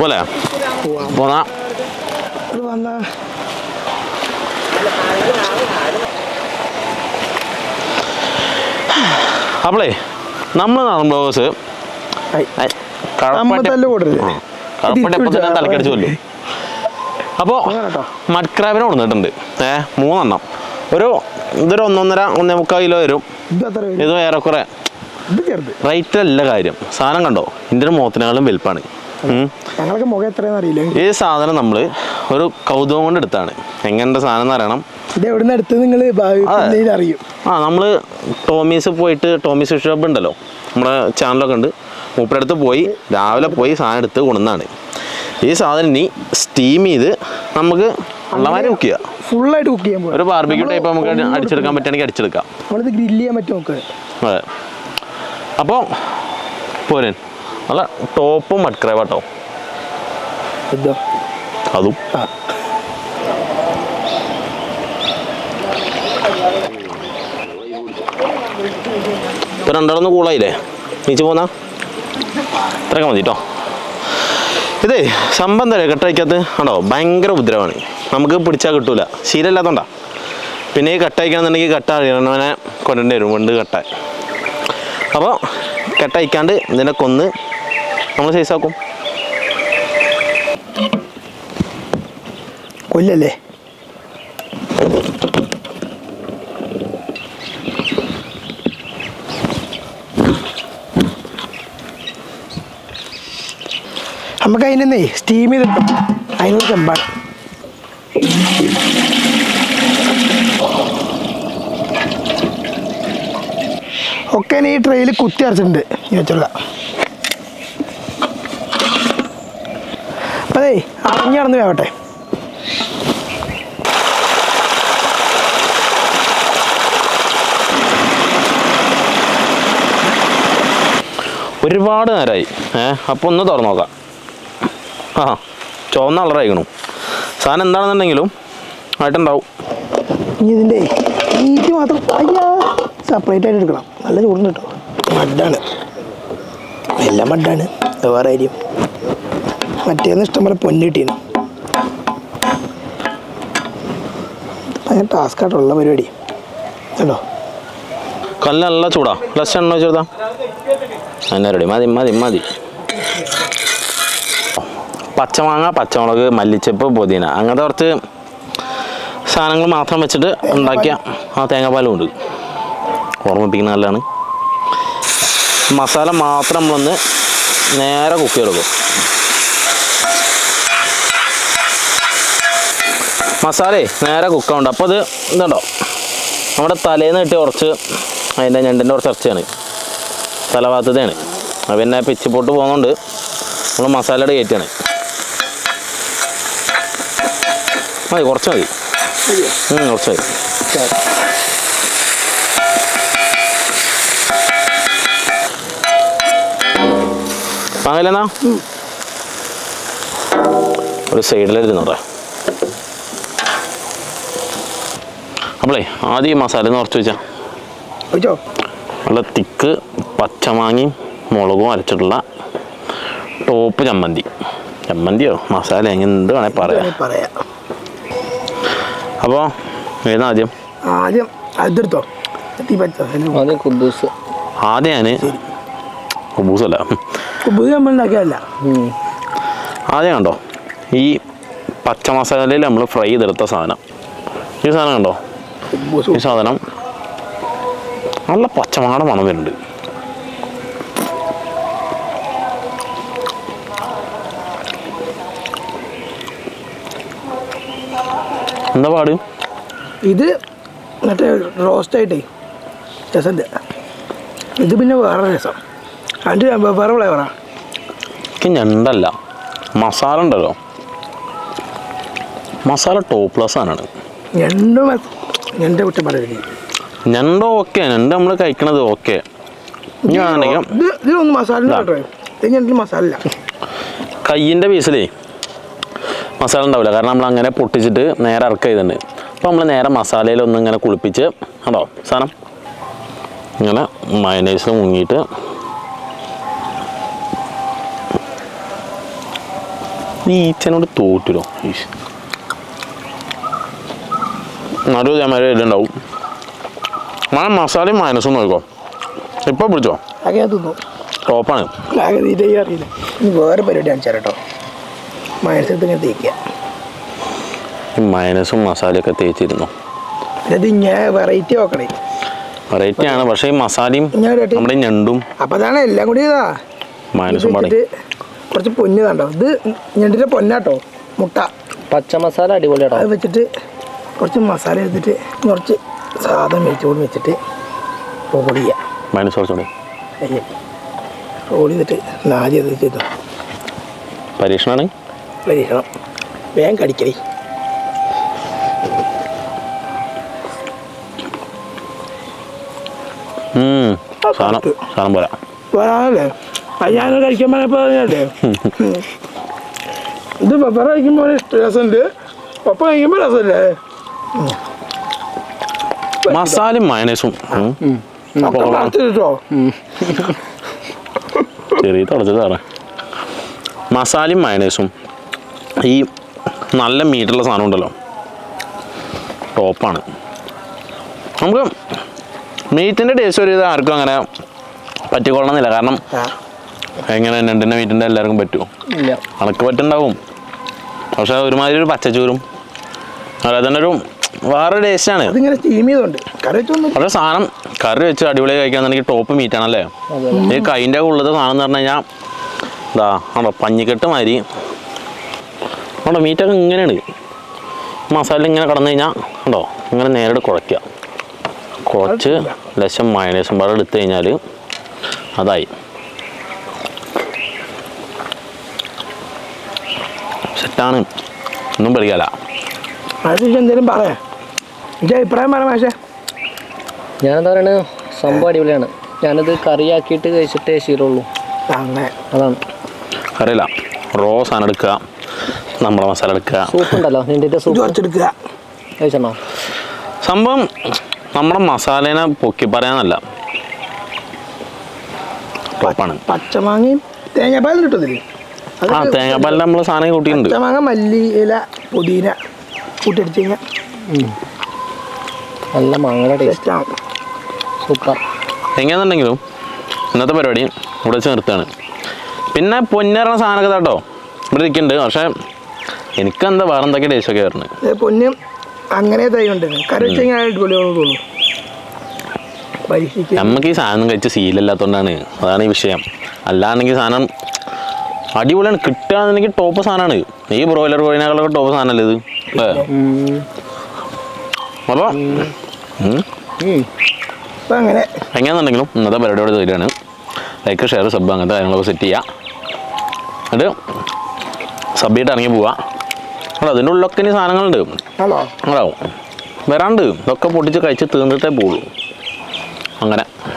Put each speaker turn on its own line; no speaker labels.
പോലെ പോന്നാ
ഇത് വന്നാ
അപ്പളേ നമ്മൾ നാടൻ ബ്ലോഗേഴ്സ്
ഐ. നമ്മ തല്ല് കൂടരുത്.
കടപ്പട്ടി എപ്പോൾ തന്നെ തലക്കടിച്ചു കൊല്ലും അപ്പോൾ
അങ്ങനെ കേട്ടോ.
മഡ്ക്രാബിനെ കൊടുത്തിട്ടുണ്ട് ഏ മൂന്നെണ്ണം ഒരു ഇതൊരു ഒന്നൊന്നര ഒന്നേ മുക്കാൽ കിലോ വരും
ഇത് അത്ര വരും.
ഇത് ഏറെക്കുറെ
ഇത് ചെറുത്
റേറ്റ് അല്ല കാര്യം സാധനം കണ്ടോ ഇതിൻ്റെ മുഖത്തിനേക്കാളും വലുപ്പാണ് ഉം.
ഞങ്ങൾക്ക് മുഖം എത്രയാണെന്ന് അറിയില്ല
ഈ സാധനം നമ്മൾ ഒരു കൗതുകം കൊണ്ട് എടുത്താണ് എങ്ങനത്തെ സാധനം എന്ന് അറിയണം
ഇത് എവിടുന്ന് എടുത്ത് നിങ്ങൾ
അതെ.
അറിയും
ആ നമ്മൾ ടോമീസ് പോയിട്ട് ടോമീസ് ഫിഷ് ഷോപ്പ് ഉണ്ടല്ലോ നമ്മുടെ ചാനലൊക്കെ ഉണ്ട് മൂപ്പരുടെ അടുത്ത് പോയി രാവിലെ പോയി സാധനം എടുത്ത് കൊണ്ടുവന്നാണ് ഈ സാധനം ഇനി സ്റ്റീം ചെയ്ത് നമുക്ക് ഉള്ളമാരെ കുക്ക് ചെയ്യാം
ഫുള്ളായിട്ട് കുക്ക് ചെയ്യാൻ പോകും
ഒരു ബാർബിക്യൂ ടൈപ്പ് നമുക്ക് അടിച്ചെടുക്കാൻ പറ്റുകയാണെങ്കിൽ അടിച്ചെടുക്കാം
നമ്മളിത് ഗ്രില്ല് ചെയ്യാൻ പറ്റും നമുക്ക്
അതെ അപ്പോൾ പോരൻ നല്ല ടോപ്പും മഡ്ക്രൈവ് കേട്ടോ
ഇതോ
അതും
ആ
ഇപ്പൊ രണ്ടാളൊന്ന് കൂളായില്ലേ നീച്ച് പോന്നാ ഇത്രയൊക്കെ മതി കേട്ടോ ഇതേ സംഭവം എന്താ കെട്ടയക്കകത്ത് ആണോ ഭയങ്കര ഉപദ്രവമാണ് നമുക്ക് പിടിച്ചാൽ കിട്ടൂല ശീലമില്ലാത്തോണ്ടാ പിന്നെ ഈ കട്ടയക്കണമെന്നുണ്ടെങ്കിൽ കട്ട അറിയണവനെ കൊണ്ടുവരേണ്ടി വരും കൊണ്ട് കട്ട അപ്പോൾ കെട്ടയക്കാണ്ട് ഇതിനെ കൊന്ന് നമ്മൾ സൈസാക്കും
കൊല്ലല്ലേ നമുക്ക് അതിനെ സ്റ്റീം ചെയ്തിട്ടും അതിനൊരു ചെമ്പാണ് ഒക്കെ ഈ ട്രെയിൽ കുത്തി അടച്ചിട്ടുണ്ട് ഈ വെച്ചോളാം അപ്പൊ അതേ അറിഞ്ഞു നടന്ന് വേവട്ടെ
ഒരുപാട് നേരമായി ഏ അപ്പോൾ ഒന്ന് തുറന്നു നോക്കാം ആ ചുവന്ന കളറായിക്കണു സാധനം എന്താണെന്നുണ്ടെങ്കിലും ആയിട്ടുണ്ടാവും
ഇനി ഇതിൻ്റെ ഈറ്റ് മാത്രം അയ്യാ സെപ്പറേറ്റ് ആയിട്ട് എടുക്കണം നല്ല ചൂടുണ്ട് കേട്ടോ മഡാണ് എല്ലാം മഡാണ് അത് വേറെ കാര്യം മറ്റേന്ന് ഇഷ്ടംപോലെ പൊന്ന് കിട്ടീന് ഭയങ്കര ടാസ്ക് ആട്ടോ ഉള്ള പരിപാടി കേട്ടോ
കല്ല് നല്ല ചൂടാ ലക്ഷ എണ്ണ വെച്ചെടുത്താ അതിനെ റെഡി മതി മതി മതി പച്ചമാങ്ങ പച്ചമുളക് മല്ലിച്ചപ്പ് പുതിന അങ്ങനത്തെ കുറച്ച് സാധനങ്ങൾ മാത്രം വെച്ചിട്ട് ഉണ്ടാക്കിയ ആ തേങ്ങാപ്പാലും ഉണ്ട് ഓർമ്മിപ്പിക്കുന്ന നല്ലതാണ് മസാല മാത്രം നമ്മളൊന്ന് നേരെ കുക്ക് ചെയ്തെടുക്കും മസാലേ നേരെ കുക്കാവുണ്ട് അപ്പോൾ അത് ഇതുണ്ടോ നമ്മുടെ തലേന്ന് കിട്ടിയ കുറച്ച് അതിൻ്റെ ഞണ്ടിൻ്റെ കുറച്ച് ഇറച്ചിയാണ് തലഭാഗത്തതാണ് അത് പിന്നെ പിച്ചിപ്പോട്ട് പോകുന്നതുകൊണ്ട് നമ്മൾ മസാലയുടെ കയറ്റാണ് മതി കുറച്ച് മതി ഉം, കുറച്ച് മതി വാങ്ങില്ലെന്നാ ഒരു സൈഡിലിരുന്നോട്ടെ അപ്പോളേ ആദ്യം ഈ മസാല ഒന്ന് കുറച്ച് വെച്ചാൽ
വെച്ചോ
നല്ല തിക്ക് പച്ചമാങ്ങയും മുളകും അരച്ചിട്ടുള്ള ടോപ്പ് ചമ്മന്തി ചമ്മന്തിയോ മസാല എങ്ങനെ എന്ത് വേണേൽ പറയാം
പറയാം
അപ്പോൾ ഏതാ ആദ്യം
ആദ്യം അതെടുത്തോ തീ പറ്റോ
അത് കുബൂസ്
ആദ്യം ഞാൻ കുബൂസല്ല
കുബൂസ് നമ്മൾ ഉണ്ടാക്കിയതല്ല
ആദ്യം കണ്ടോ ഈ പച്ച മസാലയിൽ നമ്മൾ ഫ്രൈ ചെയ്തെടുത്ത സാധനം ഈ സാധനം കണ്ടോ
കുബൂസ്
ഈ സാധനം നല്ല പച്ചമാടെ മണം വരുന്നുണ്ട് എന്താ പാട്
ഇത് മറ്റേ റോസ്റ്റ് ആയിട്ടേ രസമുണ്ട് ഇത് പിന്നെ വേറെ രസം അതിൻ്റെ വേറെ ഫ്ലേവറാ
എനിക്ക് ഞണ്ടല്ല മസാല ഉണ്ടല്ലോ മസാല ടോപ്പ് ക്ലാസ് ആണ്
ഞണ്ട് ഞണ്ട് കുറ്റം പറയരുത്
ഞണ്ട് ഓക്കെ ഞണ്ട് നമ്മൾ കഴിക്കണത് ഓക്കെ ഇനി വേണമെങ്കിൽ
ഇത് ഇതിലൊന്നും മസാല ഇല്ല കേട്ടോ ഇത് ഞണ്ടിൽ മസാല ഇല്ല
കയ്യിൻ്റെ പീസിലേ മസാല ഉണ്ടാവില്ല കാരണം നമ്മൾ അങ്ങനെ പൊട്ടിച്ചിട്ട് നേരെ ഇറക്ക ചെയ്തിട്ടുണ്ട് അപ്പോൾ നമ്മൾ നേരെ മസാലയിൽ ഒന്ന് ഇങ്ങനെ കുളിപ്പിച്ച് കണ്ടോ സാധനം ഇങ്ങനെ മയനൈസിൽ മുങ്ങിയിട്ട് നീ ഈച്ചനോട് തോറ്റുലോ ഈശ്. നടുവ് ഇതേമാതിരി ഇതുണ്ടാവും മഴ മസാലയും മൈനസും നോക്കോ ഇപ്പൊ പിടിച്ചോ
ആകെ ഞാൻ തിന്നു
ടോപ്പാണ്
ആകെ തീരെ അറിയില്ല ഇനി വേറെ പരിപാടി കാണിച്ചാൽ കേട്ടോ മനസ്സിലത്ത് ഇങ്ങനെ തേക്കുക
ഈ മൈനസും മസാലയൊക്കെ തേച്ചിരുന്നു
പിന്നെ ഇത് ഇങ്ങനെ വെറൈറ്റി നോക്കണേ
വെറൈറ്റി ആണ് പക്ഷേ ഈ മസാലയും
ഞാൻ കേട്ടെ
നമ്മുടെ ഈ ഞണ്ടും
അപ്പം അതാണ് എല്ലാം കൂടി ഇതാ ഇത്
മൈനസും പാടെ
വെച്ചിട്ട് കുറച്ച് പൊന്ന് കണ്ടോ ഇത് ഞണ്ടിൻ്റെ പൊന്നാട്ടോ മുട്ട
പച്ച മസാല അടിപൊളിയാട്ടോ
അത് വെച്ചിട്ട് കുറച്ച് മസാല എടുത്തിട്ട് കുറച്ച് സാധനം മേടിച്ചോട് വെച്ചിട്ട് റോൾ ചെയ്യുക
മൈനസ് കുറച്ചുകൂടി
റോൾ ചെയ്തിട്ട് നാല് ഇത് ചെയ്തു
പരീക്ഷണമാണ്
പരീക്ഷണം വേഗം കടിക്കലേ
ഉം. സാധനം സാധനം പോരാ
വരാനല്ലേ അത് ഞാൻ കഴിക്കാൻ പറഞ്ഞപ്പോൾ പറഞ്ഞല്ലേ ഇത് പപ്പ കഴിക്കുമ്പോൾ ഇഷ്ടം രസമുണ്ട് പപ്പ കഴിക്കുമ്പോൾ രസമല്ലേ
മസാലയും മയനേസും
ഒക്കെ വറുത്തിട്ടോ
ചെറിയ തിളച്ചത് സാറേ മസാലയും മയനേസും ഈ നല്ല മീറ്റുള്ള സാധനം ഉണ്ടല്ലോ ടോപ്പാണ് നമുക്ക് മീറ്റിൻ്റെ ടേസ്റ്റ് ഒരു ഇത് ആർക്കും അങ്ങനെ പറ്റിക്കൊള്ളണമെന്നില്ല കാരണം എങ്ങനെ രണ്ടിൻ്റെ മീറ്റിൻ്റെ എല്ലാവർക്കും പറ്റുമോ
ഇല്ല
കണക്ക് പറ്റുണ്ടാവും പക്ഷെ ഒരുമാതിരി ഒരു പച്ചച്ചൂരും അല്ല തന്നെ ഒരു വേറെ ടേസ്റ്റാണ്
അതിങ്ങനെ സ്റ്റീം ചെയ്തോണ്ട് കറി വെച്ചൊന്നും
പക്ഷെ സാധനം കറി വെച്ച് അടിപൊളി കഴിക്കാന്നുണ്ടെങ്കിൽ ടോപ്പ് മീറ്റാണല്ലേ ഈ കൈൻ്റെ ഉള്ളത് സാധനം എന്ന് പറഞ്ഞു കഴിഞ്ഞാൽ ഇതാ ആണോ പഞ്ഞിക്കെട്ട് മാതിരി ആണോ മീറ്റൊക്കെ ഇങ്ങനെയാണ് മസാല ഇങ്ങനെ കടന്നു കഴിഞ്ഞാൽ ഉണ്ടോ ഇങ്ങനെ നേരിട്ട് കുഴയ്ക്കുക കുറച്ച് ലശം മയണേസും പാടെ എടുത്തു കഴിഞ്ഞാൽ അതായി സെറ്റാണ് ഒന്നും പഠിക്കാല
മാഷെ എന്തെങ്കിലും പറയാം എൻ്റെ അഭിപ്രായം പറയാം മാഷെ
ഞാനെന്താ പറയണത് സംഭവം അടിപൊളിയാണ് ഞാനത് കറിയാക്കിയിട്ട് കഴിച്ചിട്ടേ ശീലമുള്ളൂ
അങ്ങനെ
അതാണ്
അറിയില്ല റോ സാധനം എടുക്കുക നമ്മുടെ മസാല എടുക്കുക
സൂപ്പ് ഉണ്ടല്ലോ നിന്റെ
ഇത്
സൂപ്പ്
കുറച്ചെടുക്കുക
കഴിച്ചോ
സംഭവം നമ്മുടെ മസാലേനെ പൊക്കി പറയാനല്ല ടോപ്പാണ്
പച്ചമാങ്ങയും തേങ്ങാപ്പാലും കിട്ടുന്നില്ലേ
ആ തേങ്ങാപ്പാലിൽ നമ്മൾ സാധനം കൂട്ടിയിട്ടുണ്ട്
പച്ചമാങ്ങ മല്ലി ഇല പുതിന കൂട്ടിയടിച്ച് കഴിഞ്ഞാൽ
നല്ല മാങ്ങയുടെ ടേസ്റ്റ്
ടേസ്റ്റാണ്
സൂപ്പർ
എങ്ങനെയാണെന്നുണ്ടെങ്കിലും ഇന്നത്തെ പരിപാടി ഇവിടെ വെച്ച് നിർത്തുകയാണ് പിന്നെ പൊന്നേറണ സാധനമൊക്കെ കേട്ടോ ഇവിടെ ഇരിക്കുന്നുണ്ട് പക്ഷേ എനിക്കെന്താ വേറെ എന്തൊക്കെ ടേസ്റ്റൊക്കെ വരുന്നത്
പൊന്നും അങ്ങനെ തൈ ഉണ്ട് കറി വെച്ച് കഴിഞ്ഞാൽ അടിപൊളിയാണെന്ന് തോന്നുന്നു പരീക്ഷിക്കുക
നമുക്ക് ഈ സാധനം കഴിച്ച് ശീലമില്ലാത്തതുകൊണ്ടാണ് അതാണ് ഈ വിഷയം അല്ലാണ്ടെങ്കിൽ സാധനം അടിപൊളിയാണ് കിട്ടുകയാണെന്നുണ്ടെങ്കിൽ ടോപ്പ് സാധനമാണ് ഈ ബ്രോയിലർ കോഴിനകളൊക്കെ ടോപ്പ് സാധനമല്ലേ ഇത് അല്ലേ അപ്പോൾ
അപ്പം അങ്ങനെ
എങ്ങനെയാണെന്നുണ്ടെങ്കിലും ഇന്നത്തെ പരിപാടിയോട് തരികയാണ് ലൈക്ക് ഷെയർ സബ് അങ്ങനത്തെ കാര്യങ്ങളൊക്കെ സെറ്റ് ചെയ്യുക എന്നിട്ട് സബ് ചെയ്തിട്ട് ഇറങ്ങി പോവുക അവിടെ അതിൻ്റെ ഉള്ളിലൊക്കെ ഇനി സാധനങ്ങളുണ്ട്
ആണോ
ഉണ്ടാവും വരാണ്ട് ഇതൊക്കെ പൊട്ടിച്ച് കഴിച്ച് തീർന്നിട്ടേ പോവുള്ളൂ അങ്ങനെ